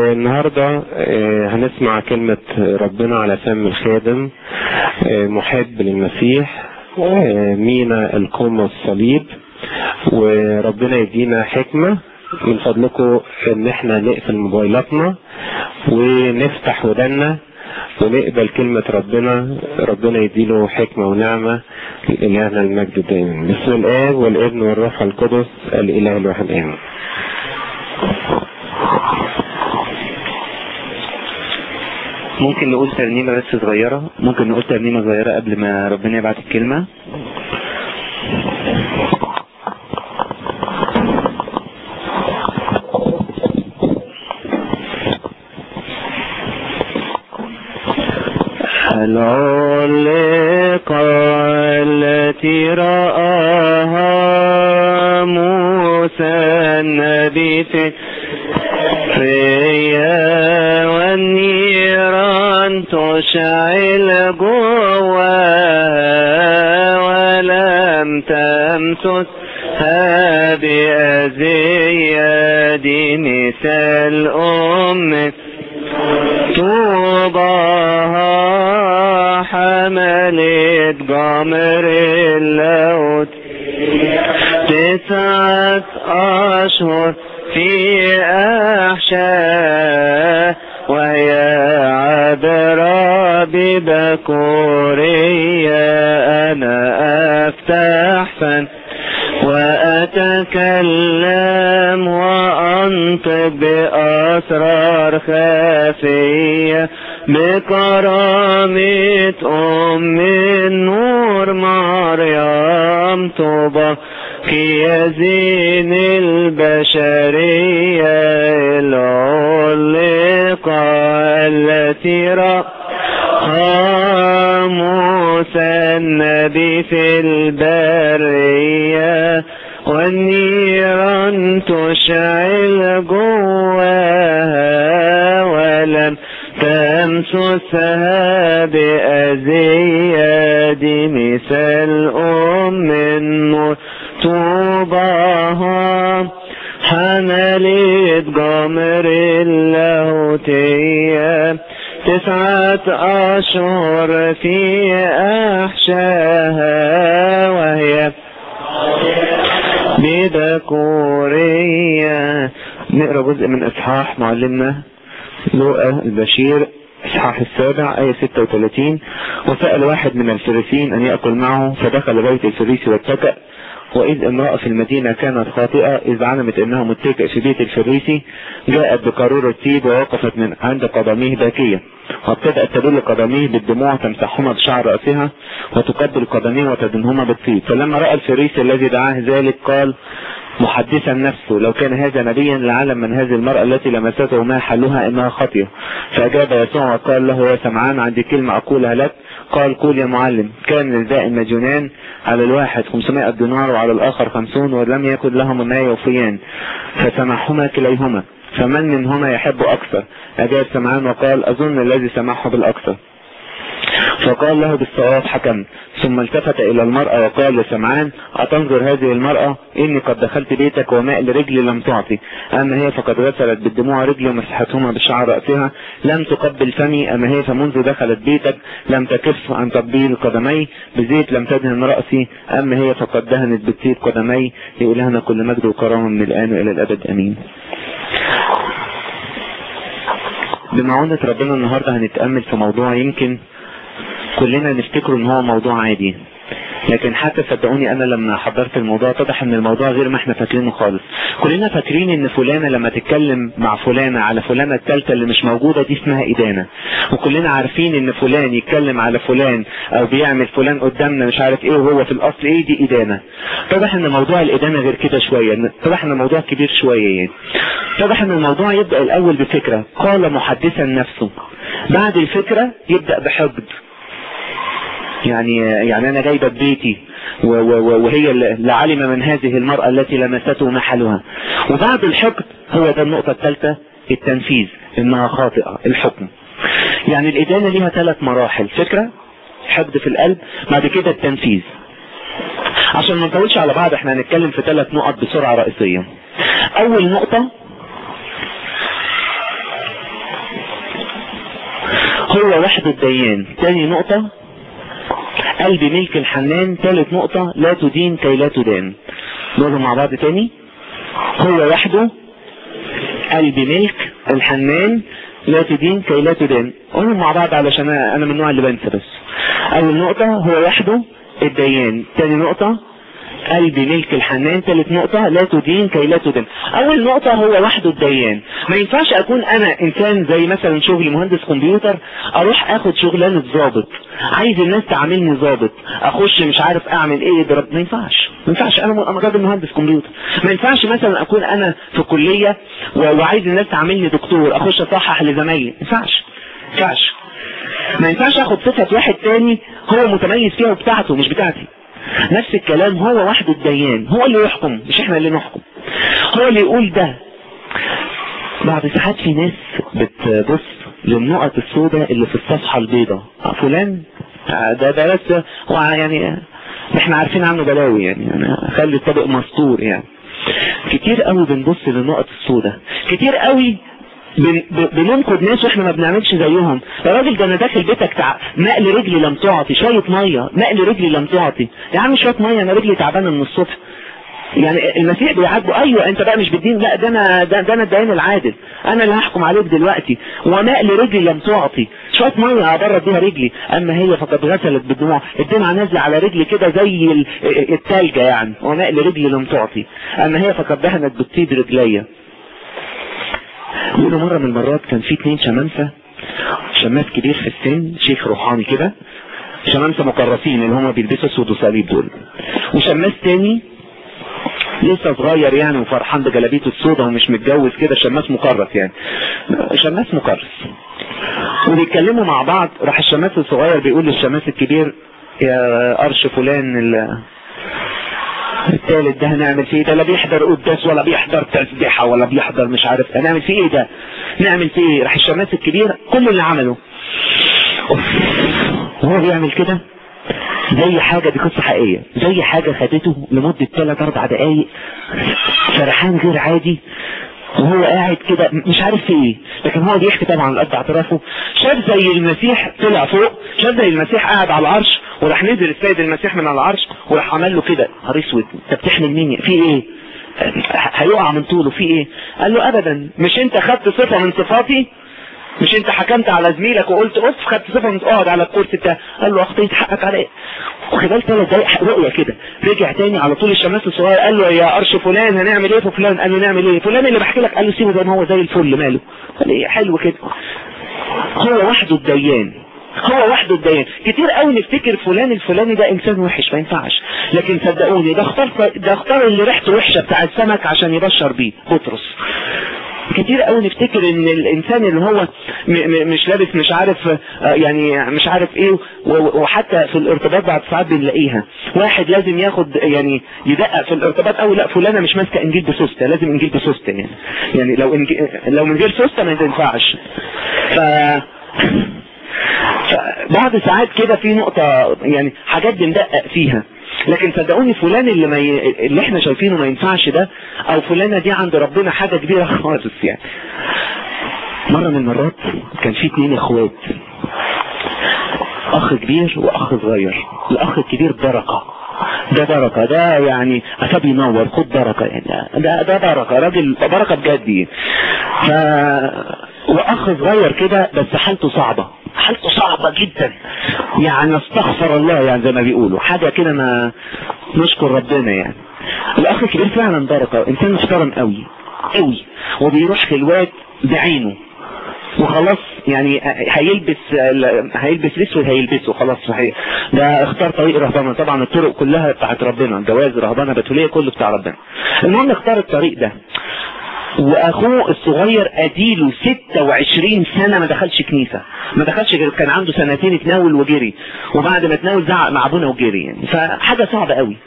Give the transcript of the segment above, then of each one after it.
النهاردة هنسمع كلمة ربنا على فم الخادم محب للمسيح مينا القوم والصليب وربنا يدينا حكمة من فضلكم ان احنا نقفل موبايلاتنا ونفتح ودنا ونقبل كلمة ربنا ربنا يديله حكمة ونعمة لإلهنا المجد دائما بسم الآب والابن والروح القدس الإله الواحد آمين ممكن نقول ترنيمة بس صغيرة ممكن نقول ترنيمة صغيرة قبل ما ربنا يبعت الكلمة العلقة التي رآها موسى النبي في فيا والنيران تشعل جواها ولم تمسسها بأزياد مثال أم طوباها حملت جمر اللوت تسعة أشهر في أحشاء وهي عبرة ببكورية أنا أفتح فن وأتكلم وأنطق بأسرار خفية بكرامة أم النور مريم طوبى كيزين البشرية العلقة التي رأى موسى النبي في البرية والنيران تشعل جواها ولم تمسسها بأزياد مثل أم النور طوباها حملت جمر اللاهوتية تسعة أشهر في أحشاها وهي بذكورية نقرأ جزء من إصحاح معلمنا لوقا البشير إصحاح السابع آية 36 وسأل واحد من الفريسين أن يأكل معه فدخل بيت الفريسي واتكأ وإذ امرأة في المدينة كانت خاطئة إذ علمت أنه متكئ في بيت الفريسي جاءت بقارورة طيب ووقفت من عند قدميه باكية وابتدأت تدل قدميه بالدموع تمسحهما بشعر رأسها وتقبل قدميه وتدنهما بالطيب فلما رأى الفريسي الذي دعاه ذلك قال محدثا نفسه لو كان هذا نبيا لعلم من هذه المرأة التي لمسته ما حلها انها خطية فاجاب يسوع وقال له يا سمعان عندي كلمة اقولها لك قال قول يا معلم كان للداء مجنان على الواحد 500 دينار وعلى الاخر 50 ولم يكن لهم ما يوفيان فسمحهما كليهما فمن منهما يحب اكثر اجاب سمعان وقال اظن الذي سمحه بالاكثر فقال له بالصواب حكم ثم التفت الى المرأة وقال لسمعان اتنظر هذه المرأة اني قد دخلت بيتك وماء لرجلي لم تعطي اما هي فقد غسلت بالدموع رجلي ومسحتهما بشعر رأسها لم تقبل فمي اما هي فمنذ دخلت بيتك لم تكف عن تقبيل قدمي بزيت لم تدهن رأسي اما هي فقد دهنت بالطيب قدمي لإلهنا كل مجد وكرامة من الان والى الابد امين بمعونة ربنا النهاردة هنتأمل في موضوع يمكن كلنا نفتكره ان هو موضوع عادي لكن حتى صدقوني انا لما حضرت الموضوع اتضح ان الموضوع غير ما احنا فاكرينه خالص كلنا فاكرين ان فلانة لما تتكلم مع فلانة على فلانة التالتة اللي مش موجودة دي اسمها ادانة وكلنا عارفين ان فلان يتكلم على فلان او بيعمل فلان قدامنا مش عارف ايه وهو في الاصل ايه دي ادانة اتضح ان موضوع الادانة غير كده شوية اتضح ان الموضوع كبير شوية يعني اتضح ان الموضوع يبدأ الاول بفكرة قال محدثا نفسه بعد الفكرة يبدأ بحقد يعني يعني انا جايبه بيتي وهي اللي علم من هذه المرأة التي لمسته محلها وبعد الحقد هو ده النقطة الثالثة التنفيذ انها خاطئة الحكم يعني الادانة ليها ثلاث مراحل فكرة حقد في القلب بعد كده التنفيذ عشان ما نطولش على بعض احنا هنتكلم في ثلاث نقط بسرعة رئيسية اول نقطة هو وحده الديان تاني نقطة قلب ملك الحنان ثالث نقطة لا تدين كي لا تدان نقولهم مع بعض تاني هو وحده قلب ملك الحنان لا تدين كي لا تدان قولهم مع بعض علشان انا من النوع اللي بنسى بس اول نقطة هو وحده الديان تاني نقطة قلب ملك الحنان ثالث نقطة لا تدين كي لا تدين اول نقطة هو وحده الديان ما ينفعش اكون انا انسان زي مثلا شغلي مهندس كمبيوتر اروح اخد شغلانة ضابط عايز الناس تعاملني ضابط اخش مش عارف اعمل ايه ضرب ما ينفعش ما ينفعش انا انا راجل مهندس كمبيوتر ما ينفعش مثلا اكون انا في كلية وعايز الناس تعاملني دكتور اخش اصحح لزمايلي ما ينفعش ما ينفعش ما ينفعش اخد صفة واحد تاني هو متميز فيها وبتاعته مش بتاعتي نفس الكلام هو وحده الديان هو اللي يحكم مش احنا اللي نحكم هو اللي يقول ده بعد ساعات في ناس بتبص للنقط السوداء اللي في الصفحة البيضاء فلان ده ده بس هو يعني احنا عارفين عنه بلاوي يعني انا خلي الطبق مستور يعني كتير قوي بنبص للنقط السوداء كتير قوي بن بننقد ناس واحنا ما بنعملش زيهم يا راجل ده انا داخل بيتك تع... مقل رجلي لم تعطي شويه ميه مقل رجلي لم تعطي يا عم شويه ميه انا رجلي تعبانه من الصبح يعني المسيح بيعاتبه ايوه انت بقى مش بالدين لا ده انا ده, ده انا الدين العادل انا اللي هحكم عليك دلوقتي ومقل رجلي لم تعطي شويه ميه ابرد بيها رجلي اما هي فقد غسلت بالدموع الدمعه نازله على رجلي كده زي التلجه يعني ومقل رجلي لم تعطي اما هي فقد دهنت بالطيب رجليا يقولوا مرة من المرات كان في اتنين شمامسة شماس كبير في السن شيخ روحاني كده شمامسة مكرسين اللي هم بيلبسوا اسود وصليب دول وشماس تاني لسه صغير يعني وفرحان بجلابيته السوداء ومش متجوز كده شماس مكرس يعني شماس مكرس وبيتكلموا مع بعض راح الشماس الصغير بيقول للشماس الكبير يا قرش فلان ال الثالث ده هنعمل فيه ده لا بيحضر قداس ولا بيحضر تسبيحة ولا بيحضر مش عارف هنعمل فيه ايه ده نعمل فيه ايه راح الشماس الكبير كل اللي عمله وهو بيعمل كده زي حاجة دي قصة حقيقية زي حاجة خدته لمدة 3 4 دقايق فرحان غير عادي وهو قاعد كده مش عارف في ايه لكن هو بيحكي طبعا الاب اعترافه شاف زي المسيح طلع فوق شاف زي المسيح قاعد على العرش وراح نزل السيد المسيح من على العرش وراح عمل له كده نهار اسود انت بتحمل مين في ايه هيقع من طوله في ايه قال له ابدا مش انت خدت صفة من صفاتي مش انت حكمت على زميلك وقلت اف خدت صفة من اقعد على الكرسي بتاعه قال له اخطيت حقك على ايه وخلال ثلاث دقايق رؤية كده رجع تاني على طول الشماس الصغير قال له يا قرش فلان هنعمل ايه في فلان قال له نعمل ايه فلان اللي بحكي لك قال له سيبه زي ما هو زي الفل ماله قال ايه حلو كده هو وحده الديان هو وحده الديان كتير قوي نفتكر فلان الفلاني ده انسان وحش ما ينفعش لكن صدقوني ده اختار ده اختار اللي ريحته وحشه بتاع السمك عشان يبشر بيه بطرس كتير قوي نفتكر ان الانسان اللي هو م م مش لابس مش عارف يعني مش عارف ايه وحتى في الارتباط بعد ساعات بنلاقيها واحد لازم ياخد يعني يدقق في الارتباط او لا فلانه مش ماسكه انجيل بسوسته لازم انجيل بسوسته يعني يعني لو إنجيل لو من غير سوسته ما تنفعش ف بعد ساعات كده في نقطة يعني حاجات بندقق فيها لكن صدقوني فلان اللي ما ي... اللي احنا شايفينه ما ينفعش ده او فلانة دي عند ربنا حاجة كبيرة خالص يعني مرة من المرات كان في اتنين اخوات اخ كبير واخ صغير الاخ الكبير بركة ده بركة ده يعني أساب ينور خد بركة يعني ده ده بركة راجل بركة بجد يعني ف واخ صغير كده بس حالته صعبة حالته صعبة جدا يعني استغفر الله يعني زي ما بيقولوا حاجة كده ما نشكر ربنا يعني الاخ الكبير فعلا بركة انسان محترم قوي قوي وبيروح خلوات بعينه وخلاص يعني هيلبس هيلبس الاسود هيلبسه خلاص صحيح ده اختار طريق رهبانه طبعا الطرق كلها بتاعت ربنا جواز رهبانه بتوليه كله بتاع ربنا المهم اختار الطريق ده واخوه الصغير اديله 26 سنة ما دخلش كنيسة ما دخلش كان عنده سنتين اتناول وجري وبعد ما اتناول زعق مع ابونا وجري يعني فحاجة صعبة قوي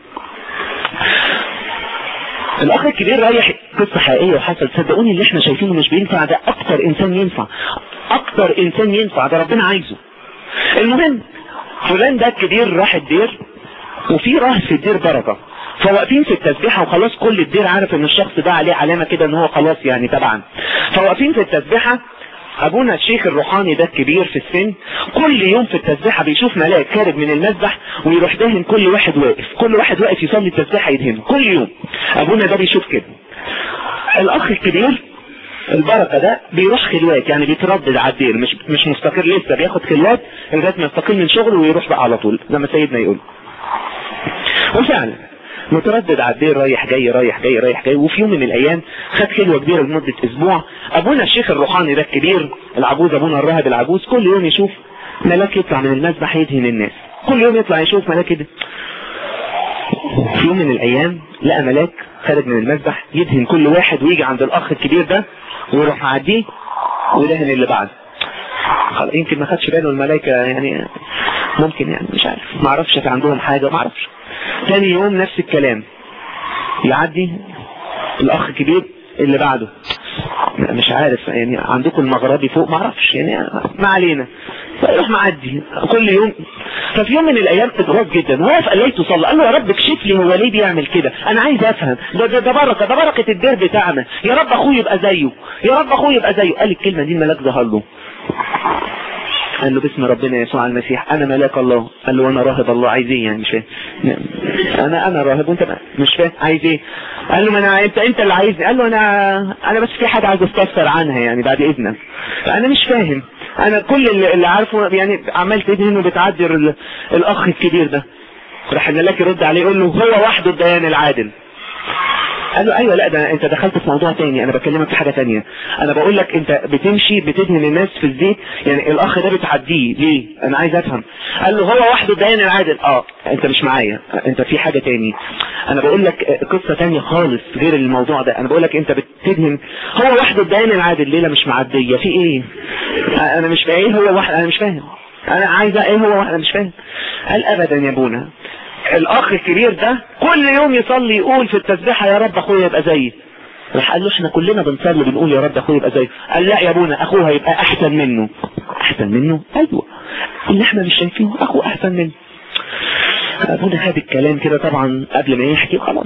الاخ الكبير رايح قصة حقيقية وحصل صدقوني اللي احنا شايفينه مش بينفع ده اكتر انسان ينفع اكتر انسان ينفع ده ربنا عايزه المهم فلان ده الكبير راح الدير وفي راهب في الدير بركة فواقفين في التسبيحة وخلاص كل الدير عارف ان الشخص ده عليه علامة كده ان هو خلاص يعني تبعا فواقفين في التسبيحة ابونا الشيخ الروحاني ده الكبير في السن كل يوم في التسبيحة بيشوف ملاك خارج من المسبح ويروح دهن كل واحد واقف كل واحد واقف يصلي التسبيحة يدهنه كل يوم ابونا ده بيشوف كده الاخ الكبير البركة ده بيروح خلوات يعني بيتردد على الدير مش مش مستقر لسه بياخد خلوات لغايه ما يستقيل من شغله ويروح بقى على طول زي ما سيدنا يقول وفعلا متردد على الدير رايح جاي رايح جاي رايح جاي وفي يوم من الايام خد خلوه كبيره لمده اسبوع ابونا الشيخ الروحاني ده الكبير العجوز ابونا الراهب العجوز كل يوم يشوف ملاك يطلع من المسبح يدهن الناس كل يوم يطلع يشوف ملاك كده في يوم من الايام لقى ملاك خارج من المسبح يدهن كل واحد ويجي عند الاخ الكبير ده ويروح معديه ويدهن اللي بعده خلاص يمكن ما خدش باله الملائكة يعني ممكن يعني مش عارف ما اعرفش في عندهم حاجة ما اعرفش تاني يوم نفس الكلام يعدي الاخ الكبير اللي بعده مش عارف يعني عندكم المغربي فوق ما اعرفش يعني ما علينا فيروح معدي كل يوم ففي يوم من الايام اتغاظ جدا وقف قال لي تصلي قال له يا رب اكشف لي هو ليه بيعمل كده انا عايز افهم ده ده, ده بركه ده بركه الدير بتاعنا يا رب اخوي يبقى زيه يا رب اخوي يبقى زيه قال الكلمه دي الملاك ظهر له قال له باسم ربنا يسوع المسيح انا ملاك الله قال له وانا راهب الله عايز ايه يعني مش فاهم انا انا راهب وانت مش فاهم عايز ايه قال له ما انا انت انت اللي عايزني قال له انا انا بس في حاجه عايز استفسر عنها يعني بعد اذنك فانا مش فاهم انا كل اللي, اللي عارفه يعني عمال تدهن وبتعدي الاخ الكبير ده راح الملاك يرد عليه يقول له هو وحده الديان العادل قال له ايوه لا ده انت دخلت في موضوع تاني انا بكلمك في حاجة تانية انا بقول لك انت بتمشي بتدهن الناس في الزيت يعني الاخ ده بتعديه ليه انا عايز افهم قال له هو وحده الديان العادل اه انت مش معايا انت في حاجة تاني انا بقول لك قصة تانية خالص غير الموضوع ده انا بقول لك انت بتدهن هو وحده الديان العادل ليلة مش معدية في ايه انا مش فاهم ايه هو واحد انا مش فاهم انا عايز ايه هو واحد انا مش فاهم قال ابدا يا ابونا الاخ الكبير ده كل يوم يصلي يقول في التسبيحة يا رب اخويا يبقى زيي راح قال له احنا كلنا بنصلي بنقول يا رب اخويا يبقى زيه قال لا يا ابونا اخوه هيبقى احسن منه احسن منه ايوه اللي احنا مش شايفينه اخوه احسن منه ابونا خد الكلام كده طبعا قبل ما يحكي خلاص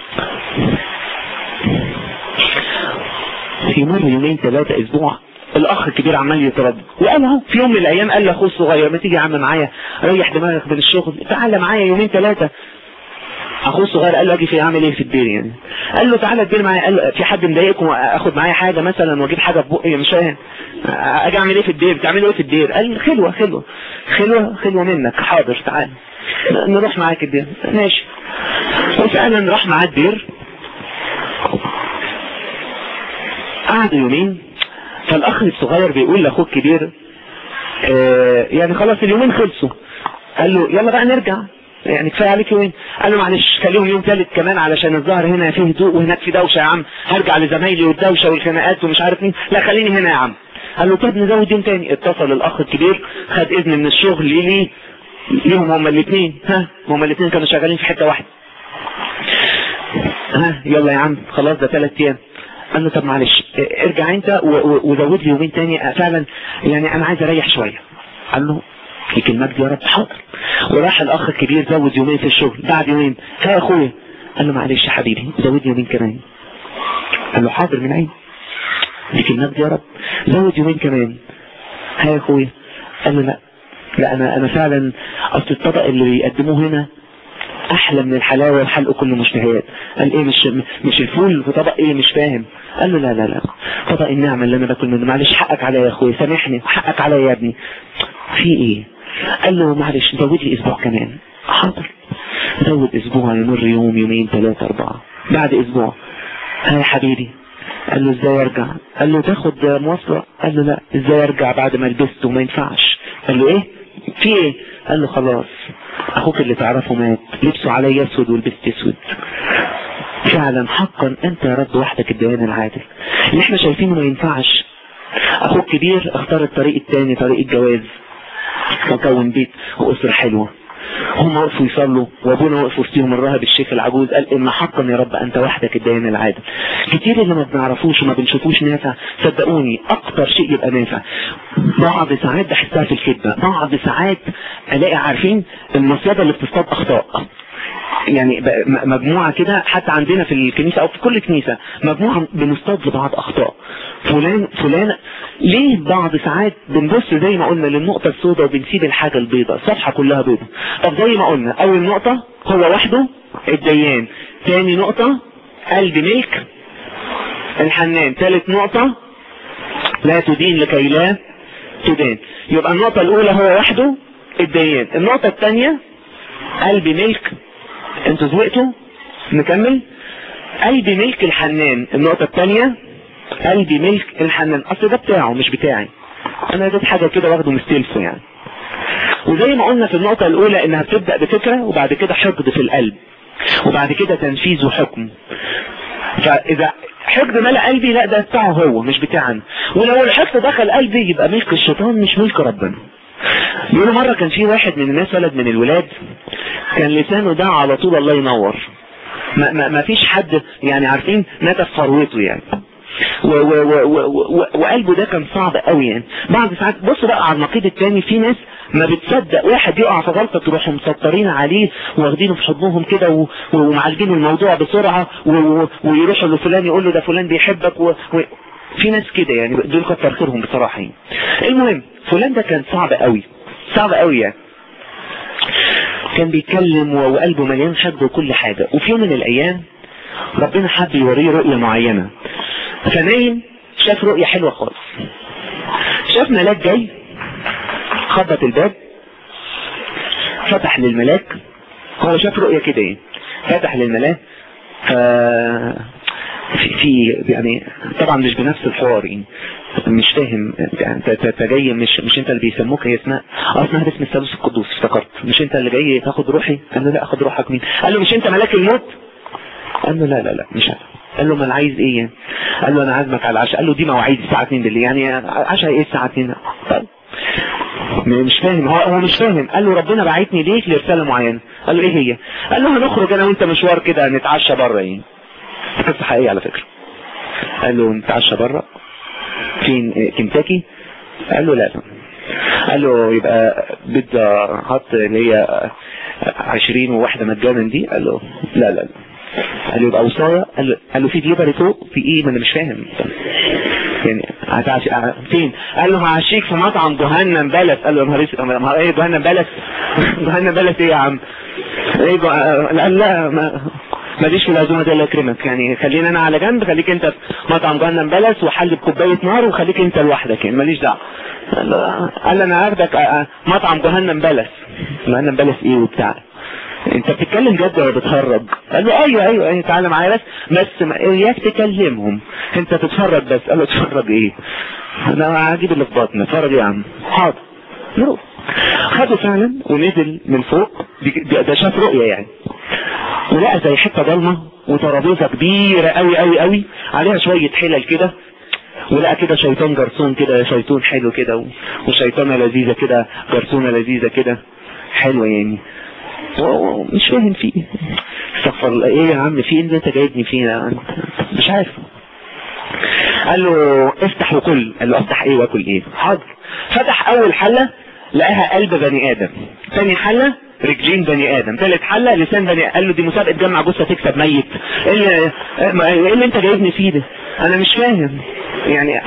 في مر يومين ثلاثة اسبوع الاخ الكبير عمال يتردد وقال اهو في يوم من الايام قال لاخوه الصغير ما تيجي يا عم معايا ريح دماغك من الشغل تعالى معايا يومين ثلاثة اخوه الصغير قال له اجي في اعمل ايه في الدير يعني قال له تعالى الدير معايا قال له في حد مضايقكم اخد معايا حاجة مثلا واجيب حاجة في بقي مش فاهم اجي اعمل ايه في الدير بتعملوا ايه في الدير قال خلوة خلوة خلوة خلوة منك حاضر تعالى نروح معاك الدير ماشي وفعلا راح معاه الدير قعدوا يومين فالاخ الصغير بيقول لاخوه الكبير آه يعني خلاص اليومين خلصوا قال له يلا بقى نرجع يعني كفايه عليك يومين قال له معلش خليهم يوم ثالث كمان علشان الظهر هنا فيه هدوء وهناك في دوشه يا عم هرجع لزمايلي والدوشه والخناقات ومش عارف مين لا خليني هنا يا عم قال له طب نزود يوم تاني اتصل الاخ الكبير خد اذن من الشغل ليه ليهم هما الاثنين ها هما الاثنين كانوا شغالين في حته واحده ها يلا يا عم خلاص ده ثلاث ايام قال له طب معلش ارجع انت وزود لي يومين تاني فعلا يعني انا عايز اريح شوية قال له لك المجد يا رب حاضر وراح الاخ الكبير زود يومين في الشغل بعد يومين ها يا اخويا قال له معلش يا حبيبي زود يومين كمان قال له حاضر من عين لك المجد يا رب زود يومين كمان ها يا اخويا قال له لا لا انا انا فعلا اصل الطبق اللي بيقدموه هنا احلى من الحلاوة والحلق كله مشتهيات قال ايه مش مش الفول في طبق ايه مش فاهم قال له لا لا لا طبق النعمة اللي انا باكل منه معلش حقك عليا يا اخويا سامحني حقك عليا يا ابني في ايه قال له معلش زود لي اسبوع كمان حاضر زود اسبوع يمر يوم يومين ثلاثة اربعة بعد اسبوع ها يا حبيبي قال له ازاي ارجع قال له تاخد مواصلة قال له لا ازاي ارجع بعد ما لبست وما ينفعش قال له ايه في ايه قال له خلاص اخوك اللي تعرفه مات لبسه علي اسود ولبست اسود فعلا حقا انت يا رب وحدك الديان العادل اللي احنا شايفينه ما ينفعش اخوك كبير اختار الطريق التاني طريق الجواز وكون بيت واسرة حلوة هم وقفوا يصلوا وابونا وقف وسطيهم الراهب الشيخ العجوز قال ان حقا يا رب انت وحدك الديان العادل كتير اللي ما بنعرفوش وما بنشوفوش نافع صدقوني اكتر شيء يبقى نافع بعض ساعات بحسها في الكذبة بعض ساعات الاقي عارفين المصيدة اللي بتصطاد اخطاء يعني ب- م- مجموعة كده حتى عندنا في الكنيسة او في كل كنيسة مجموعة بنصطاد لبعض اخطاء فلان فلان ليه بعض ساعات بنبص زي ما قلنا للنقطة السوداء وبنسيب الحاجة البيضاء الصفحة كلها بيضاء طب زي ما قلنا اول نقطة هو وحده الديان تاني نقطة قلب ملك الحنان ثالث نقطة لا تدين لكي لا تدان يبقى النقطة الأولى هو وحده الديان النقطة الثانية قلب ملك انتوا زهقتوا نكمل قلب ملك الحنان النقطة الثانية قلب ملك الحنان اصل ده بتاعه مش بتاعي انا ده حاجة كده واخده مستلفه يعني وزي ما قلنا في النقطة الاولى انها بتبدأ بفكرة وبعد كده حقد في القلب وبعد كده تنفيذ وحكم فاذا حقد ملأ قلبي لا ده بتاعه هو مش بتاعنا ولو الحقد دخل قلبي يبقى ملك الشيطان مش ملك ربنا بيقولوا مرة كان في واحد من الناس ولد من الولاد كان لسانه ده على طول الله ينور ما, ما, ما فيش حد يعني عارفين نتف ثروته يعني و و و و و وقلبه ده كان صعب قوي يعني بعد ساعات بصوا بقى على النقيض التاني في ناس ما بتصدق واحد يقع في غلطة تروحوا مسطرين عليه واخدينه في حضنهم كده و- ومعالجين الموضوع بسرعة و- و- ويروحوا لفلان يقول له ده فلان بيحبك و... و... في ناس كده يعني دول كتر خيرهم بصراحة يعني. المهم فلان ده كان صعب قوي صعب قوي يعني كان بيتكلم و- وقلبه مليان حب وكل حاجة وفي يوم من الأيام ربنا حب يوريه رؤية معينة فنايم شاف رؤية حلوة خالص شاف ملاك جاي خبط الباب فتح للملاك هو شاف رؤية كده ايه فتح للملاك ف في, في يعني طبعا مش بنفس الحوار يعني مش فاهم انت انت أنت جاي مش مش انت اللي بيسموك هي اسمها اه اسمها اسم الثالوث القدوس افتكرت مش انت اللي جاي تاخد روحي قال له لا اخد روحك مين قال له مش انت ملاك الموت قال له لا لا لا مش انا قال له ما انا عايز ايه يعني قال له انا عازمك على العشاء قال له دي مواعيد الساعه 2 بالليل يعني عشاء ايه الساعه 2 طيب مش فاهم هو هو مش فاهم قال له ربنا بعتني ليك لرساله معينه قال له ايه هي قال له هنخرج انا وانت مشوار كده نتعشى بره يعني قصه حقيقيه على فكره قال له نتعشى بره فين إيه، كنتاكي قال له لا لا قال له يبقى بيتزا هات اللي هي 20 وواحده مجانا دي قال له لا لا لا قال له يبقى وصايا قال له قال له في دليفري فوق في ايه ما انا مش فاهم يعني هتعش... فين قال له هعشيك في مطعم جهنم بلس قال له يا نهار اسود نهار ايه جهنم بلس جهنم بلس ايه يا عم ايه جو... قال لا ما ماليش في العزومه دي الله يكرمك يعني خلينا انا على جنب خليك انت في مطعم جهنم بلس وحل بكوبايه نار وخليك انت لوحدك يعني ماليش دعوه قال له قال له انا هاخدك آه، آه، مطعم جهنم بلس جهنم بلس ايه وبتاع انت بتتكلم جد ولا بتهرج قال له ايوه ايوه ايوه تعالى معايا بس بس ما- اياك تكلمهم انت تتفرج بس قال له تتفرج ايه انا هجيب اللي في بطني اتفرج ايه يا عم حاضر نروح خده فعلا ونزل من فوق دي- دي- ده شاف رؤية يعني ولقى زي حتة ضلمة وترابيزة كبيرة قوي قوي قوي عليها شوية حلل كده ولقى كده شيطان جرسون كده شيطان حلو كده و- وشيطانة لذيذة كده جرسونة لذيذة كده حلوة يعني و- و- مش فاهم في ايه استغفر الله ايه يا عم في ايه اللي انت جايبني فيه أنت مش عارف قال له افتح وكل قال له افتح ايه واكل ايه حاضر فتح اول حلة لقاها قلب بني ادم ثاني حلة رجلين بني ادم ثالث حلة لسان بني قال له دي مسابقة جمع جثة تكسب ميت ايه اللي, ايه اللي انت جايبني فيه ده انا مش فاهم يعني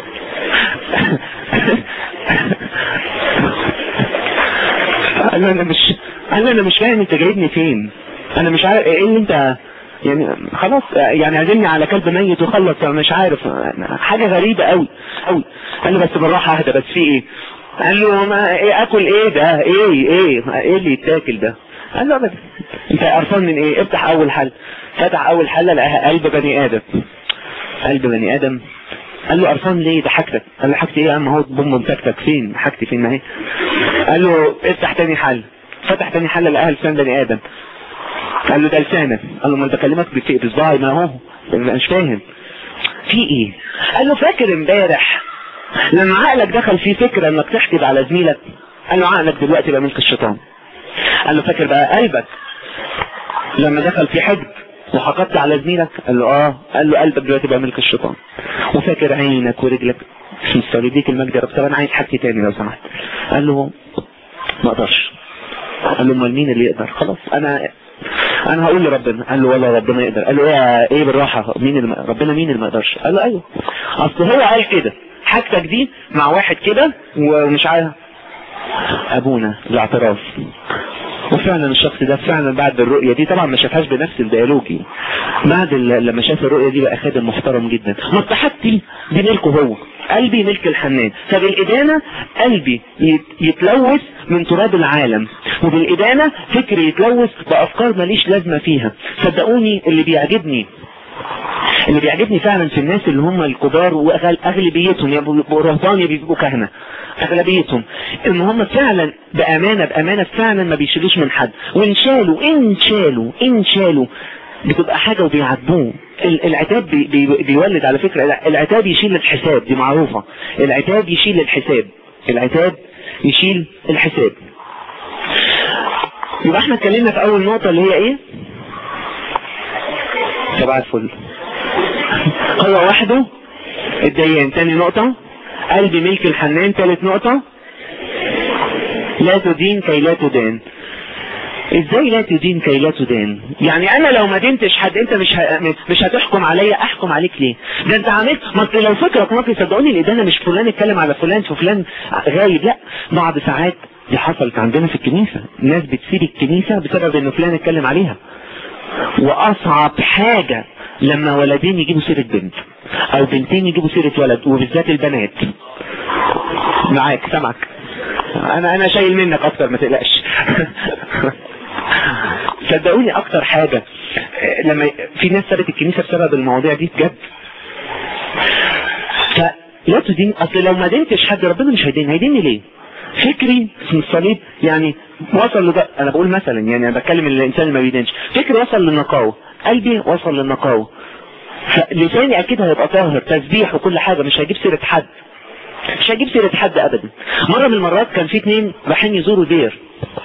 قال له انا مش قال له انا مش فاهم انت جايبني فين انا مش عارف ايه اللي انت يعني خلاص يعني عزمني على كلب ميت وخلص انا مش عارف حاجة غريبة قوي قوي قال له بس بالراحة اهدى بس في ايه قال له ما ايه اكل ايه ده ايه ايه ايه اللي يتاكل ده قال له ابدا انت قرفان من ايه افتح اول حل فتح اول حلة لقاها قلب بني ادم قلب بني ادم قال له قرفان ليه ده حاجتك قال له حاجتي ايه يا عم اهو بوم مسكتك فين حاجتي فين ما هي قال له افتح تاني حل فتح تاني حل لقاها لسان بني ادم قال له ده لسانك قال له ما انت بكلمك بف- بصباعي ما هو أنا مش فاهم في ايه قال له فاكر امبارح لما عقلك دخل فيه فكرة انك تحكي على زميلك قال له عقلك دلوقتي بقى ملك الشيطان قال له فاكر بقى قلبك لما دخل في حج وحقدت على زميلك قال له اه قال له قلبك دلوقتي بقى ملك الشيطان وفاكر عينك ورجلك اسم الصليب ديك المجد يا رب طب انا عايز حاجتي تاني لو سمحت قال له ما اقدرش قال له امال مين اللي يقدر خلاص انا انا هقول لربنا قال له والله ربنا يقدر قال له ايه ايه بالراحه مين اللي ما- ربنا مين اللي ما يقدرش قال له ايوه اصل هو قال كده حاجتك دي مع واحد كده ومش عارف ابونا الاعتراف وفعلا الشخص ده فعلا بعد الرؤية دي طبعا ما شافهاش بنفس الديالوجي بعد ال- لما شاف الرؤية دي بقى خادم محترم جدا مصلحتي دي ملكه هو قلبي ملك الحنان فبالإدانة قلبي يت- يتلوث من تراب العالم وبالإدانة فكري يتلوث بأفكار ماليش لازمة فيها صدقوني اللي بيعجبني اللي بيعجبني فعلا في الناس اللي هم الكبار واغلبيتهم يبقوا رهبان يبقوا كهنه اغلبيتهم ان هم فعلا بامانه بامانه فعلا ما بيشيلوش من حد وان شالوا ان شالوا ان شالوا بتبقى حاجه وبيعاتبوه ال- العتاب بي بي بيولد على فكره لا، العتاب يشيل الحساب دي معروفه العتاب يشيل الحساب العتاب يشيل الحساب يبقى احنا اتكلمنا في اول نقطه اللي هي ايه صباح الفل هو وحده الديان تاني نقطة قلبي ملك الحنان تالت نقطة لا تدين كي لا تدان ازاي لا تدين كي لا تدان يعني انا لو ما دينتش حد انت مش ه... مش هتحكم عليا احكم عليك ليه ده انت عملت ما أصل لو فكرك ممكن صدقوني الادانه مش فلان اتكلم على فلان فلان غايب لا بعض ساعات دي حصلت عندنا في الكنيسه ناس بتسيب الكنيسه بسبب ان فلان اتكلم عليها واصعب حاجة لما ولدين يجيبوا سيرة بنت او بنتين يجيبوا سيرة ولد وبالذات البنات معاك سمعك انا انا شايل منك اكتر ما تقلقش صدقوني اكتر حاجة لما في ناس سابت الكنيسة بسبب المواضيع دي بجد فلا تدين اصل لو ما دينتش حد ربنا مش هيدين هيديني ليه فكري اسم الصليب يعني وصل لده انا بقول مثلا يعني انا بتكلم الانسان اللي ما بيدينش فكري وصل للنقاوة قلبي وصل للنقاوة لساني اكيد هيبقى طاهر تسبيح وكل حاجة مش هجيب سيرة حد مش هجيب سيرة حد ابدا مرة من المرات كان في اتنين رايحين يزوروا دير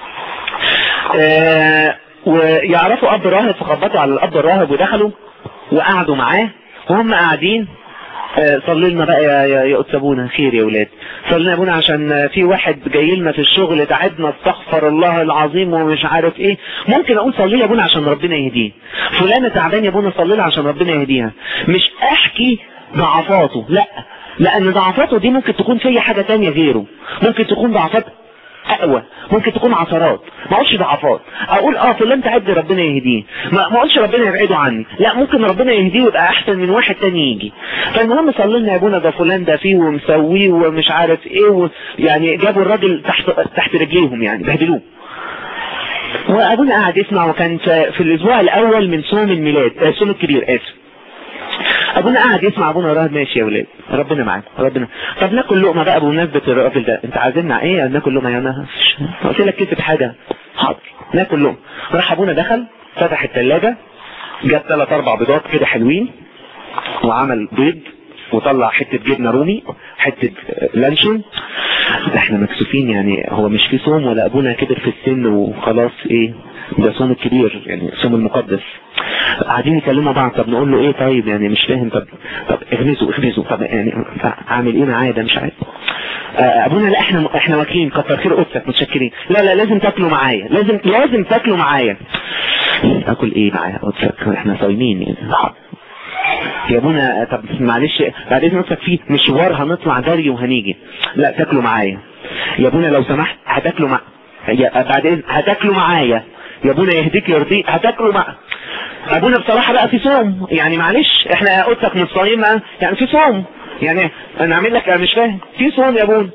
آه ويعرفوا اب راهب فخبطوا على الاب الراهب ودخلوا وقعدوا معاه وهم قاعدين آه، صلي لنا بقى يا يا يا قدس ابونا خير يا ولاد صلي لنا يا ابونا عشان آه، في واحد جاي لنا في الشغل تعبنا استغفر الله العظيم ومش عارف ايه ممكن اقول صلي لي يا ابونا عشان ربنا يهديه فلانه تعبان يا ابونا صلي لها عشان ربنا يهديها مش احكي ضعفاته لا لان ضعفاته دي ممكن تكون فيا حاجه تانية غيره ممكن تكون ضعفات اقوى ممكن تكون عثرات ما اقولش ضعفات اقول اه فلان تعب ربنا يهديه ما ما اقولش ربنا يبعده عني لا ممكن ربنا يهديه ويبقى احسن من واحد تاني يجي فالمهم صلي لنا يا ابونا ده فلان ده فيه ومسويه ومش عارف ايه و... يعني جابوا الراجل تحت تحت رجليهم يعني بهدلوه وابونا قاعد يسمع وكان في في الاسبوع الاول من صوم الميلاد آه، صوم الكبير اسف ابونا قاعد يسمع ابونا راهب ماشي يا ولاد ربنا معاك ربنا طب ناكل لقمه بقى بمناسبه الراجل ده انت عازمنا ايه ناكل لقمه يا انا قلت لك كتب حاجه حاضر ناكل لقمه راح ابونا دخل فتح الثلاجه جاب ثلاث اربع بيضات كده حلوين وعمل بيض وطلع حته جبنه رومي حته لانشون ده احنا مكسوفين يعني هو مش في صوم ولا ابونا كبر في السن وخلاص ايه ده صوم الكبير يعني صوم المقدس قاعدين يكلموا بعض طب نقول له ايه طيب يعني مش فاهم طب طب اغمزوا اغمزوا طب يعني اعمل ايه معايا ده مش عارف آه، ابونا لا احنا احنا واكلين كتر خير قدسك متشكرين لا لا لازم تاكلوا معايا لازم لازم تاكلوا معايا اكل ايه معايا قدسك احنا صايمين يعني يا ابونا طب معلش بعد اذن نفسك في مشوار هنطلع جري وهنيجي لا تاكلوا معايا يا ابونا لو سمحت هتاكلوا مع يا بعد اذن هتاكلوا معايا يا ابونا يهديك يرضيك هتاكلوا مع ابونا بصراحه بقى في صوم يعني معلش احنا قلتك مش صايم يعني في صوم يعني انا اعمل لك انا مش فاهم في صوم يا ابونا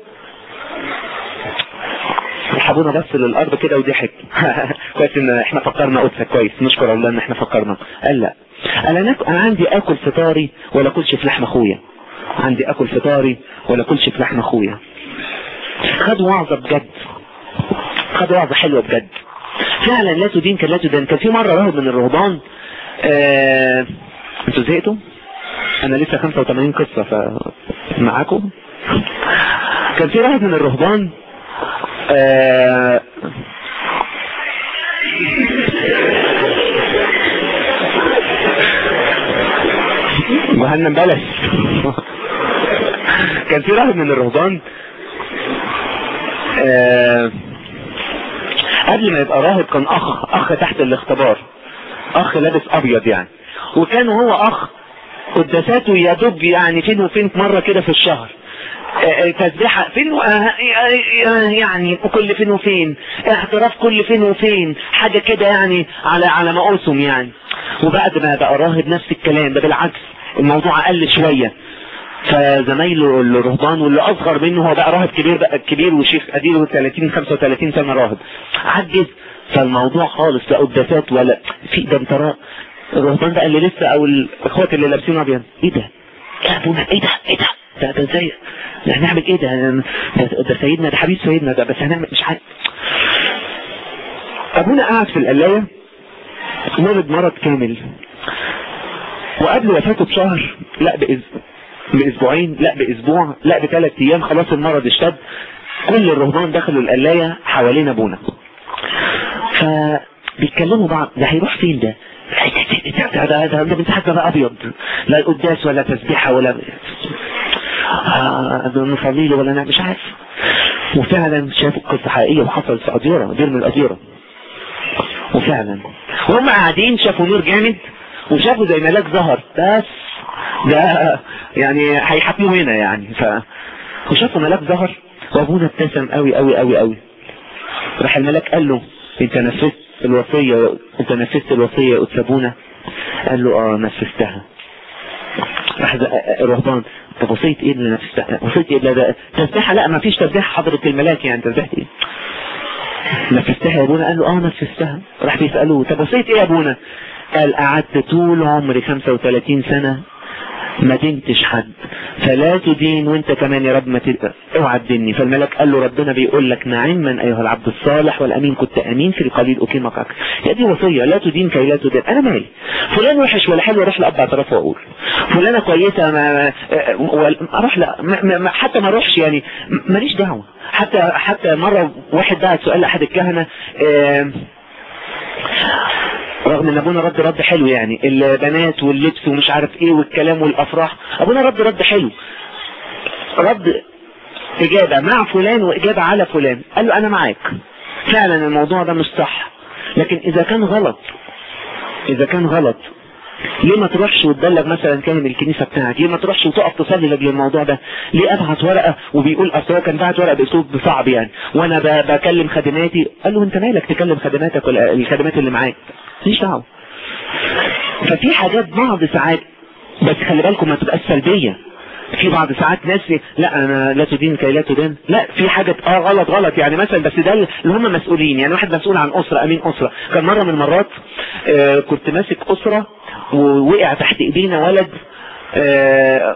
راح ابونا بص للارض كده وضحك كويس ان احنا فكرنا قدسك كويس نشكر الله ان احنا فكرنا قال لا انا ناكل انا عندي اكل فطاري ولا اكلش في لحم اخويا عندي اكل فطاري ولا اكلش في لحم اخويا خد وعظه بجد خد وعظه حلوه بجد فعلا لا تدين كان لا تدين كان في مره راهب من الرهبان آه... انتوا زهقتوا انا لسه 85 قصه ف معاكم كان في راهب من الرهبان آه... جهنم بلش كان في راهب من الرهبان آه... قبل ما يبقى راهب كان اخ اخ تحت الاختبار اخ لابس ابيض يعني وكان هو اخ قداساته يا دوب يعني فين وفين مرة كده في الشهر تسبيحة فين و... يعني كل فين وفين اعتراف كل فين وفين حاجة كده يعني على على مقاسهم يعني وبعد ما بقى راهب نفس الكلام ده بالعكس الموضوع اقل شوية فزمايله الرهبان واللي اصغر منه هو بقى راهب كبير بقى كبير وشيخ اديله 30 35 سنة راهب عجز فالموضوع خالص لا قداسات ولا في ده انت الرهبان بقى اللي لسه او الاخوات اللي لابسين ابيض ايه ده يا ابونا ايه ده ايه ده ده ده ازاي هنعمل ايه ده ده, ده سيدنا ده حبيب سيدنا ده بس هنعمل مش عارف ابونا قاعد في القلاية مرض مرض كامل وقبل وفاته بشهر لا بإز... باسبوعين لا باسبوع لا بثلاث ايام خلاص المرض اشتد كل الرهبان دخلوا القلاية حوالين ابونا فبيتكلموا بعض ده هيروح فين ده ده ده ده ده مساحة بقى ابيض لا قداس ولا تسبيحة ولا آه نصلي له ولا نعمل مش عارف وفعلا شافوا قصة حقيقية وحصلت في أديرة دير من الأديرة وفعلا وهم قاعدين شافوا نور جامد وشافوا زي ملاك ظهر بس ده يعني هيحكموا هنا يعني ف وشافوا ملاك ظهر وابونا ابتسم قوي قوي قوي قوي راح الملاك قال له انت نفذت الوصية انت نفذت الوصية يا ابونا قال له اه نفذتها راح الرهبان طب وصية ايه اللي نفذتها وصية ايه اللي ده تسبيحة لا ما فيش تسبيحة حضرة الملاك يعني تسبيحة ايه نفذتها يا ابونا قال له اه نفذتها راح بيسألوه طب وصية ايه يا ابونا قال قعدت طول عمري 35 سنة ما دينتش حد فلا تدين وانت كمان يا رب ما تبقى اوعى تديني فالملك قال له ربنا بيقول لك نعما ايها العبد الصالح والامين كنت امين في القليل اقيمك اكثر يا دي وصيه لا تدين كي لا تدين انا مالي فلان وحش ولا حلو اروح لاب اعتراف واقول فلانه كويسه ما اروح لا ما ما حتى ما اروحش يعني ماليش دعوه حتى حتى مره واحد بعت سؤال لاحد الكهنه اه رغم ان ابونا رد رد حلو يعني البنات واللبس ومش عارف ايه والكلام والافراح ابونا رد رد حلو رد اجابة مع فلان واجابة على فلان قال له انا معاك فعلا الموضوع ده مش صح لكن اذا كان غلط اذا كان غلط ليه ما تروحش وتبلغ مثلا كاهن الكنيسة بتاعك ليه ما تروحش وتقف تصلي لاجل الموضوع ده ليه ابعت ورقة وبيقول اصل هو كان بعت ورقة باسلوب صعب يعني وانا بكلم خدماتي قال له انت مالك تكلم خدماتك ولا الخدمات اللي معاك ماليش دعوه ففي حاجات بعض ساعات بس خلي بالكم ما تبقاش سلبية في بعض ساعات ناس لا انا لا تدين كي لا تدين لا في حاجة اه غلط غلط يعني مثلا بس ده اللي هم مسؤولين يعني واحد مسؤول عن اسرة امين اسرة كان مرة من المرات آه كنت ماسك اسرة ووقع تحت ايدينا ولد آه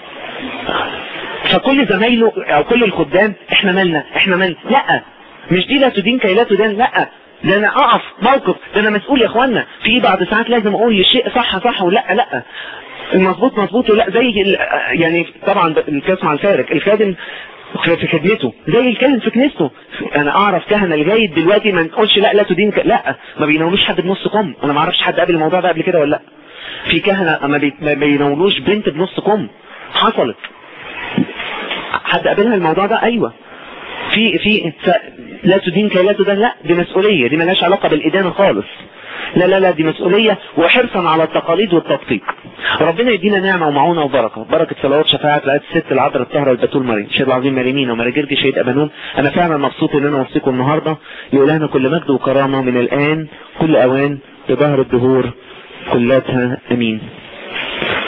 فكل زمايله او كل الخدام احنا مالنا احنا مالنا لا مش دي لا تدين كي لا تدين لا ده انا اقف موقف ده انا مسؤول يا اخوانا في بعض ساعات لازم اقول الشيء صح صح ولا لا المظبوط مظبوط ولا زي يعني طبعا الكاس مع الفارق الخادم في خدمته زي الكاهن في كنيسته انا اعرف كهنه لغايه دلوقتي ما نقولش لا لا تدين لا ما بيناولوش حد بنص كم انا ما اعرفش حد قابل الموضوع ده قبل كده ولا لا في كهنه ما بيناولوش بنت بنص كم حصلت حد قابلها الموضوع ده ايوه في في لا تدين كي لا تدين لا دي مسؤولية دي ملهاش علاقة بالإدانة خالص لا لا لا دي مسؤولية وحرصا على التقاليد والتطبيق ربنا يدينا نعمة ومعونة وبركة بركة صلوات شفاعة لآية الست العذراء الطاهرة البتول مريم شهيد العظيم مريمين ومراجرجي شهيد أبانون أنا فعلا مبسوط إن أنا وصيكم النهاردة لإلهنا كل مجد وكرامة من الآن كل أوان لظهر الدهور كلاتها أمين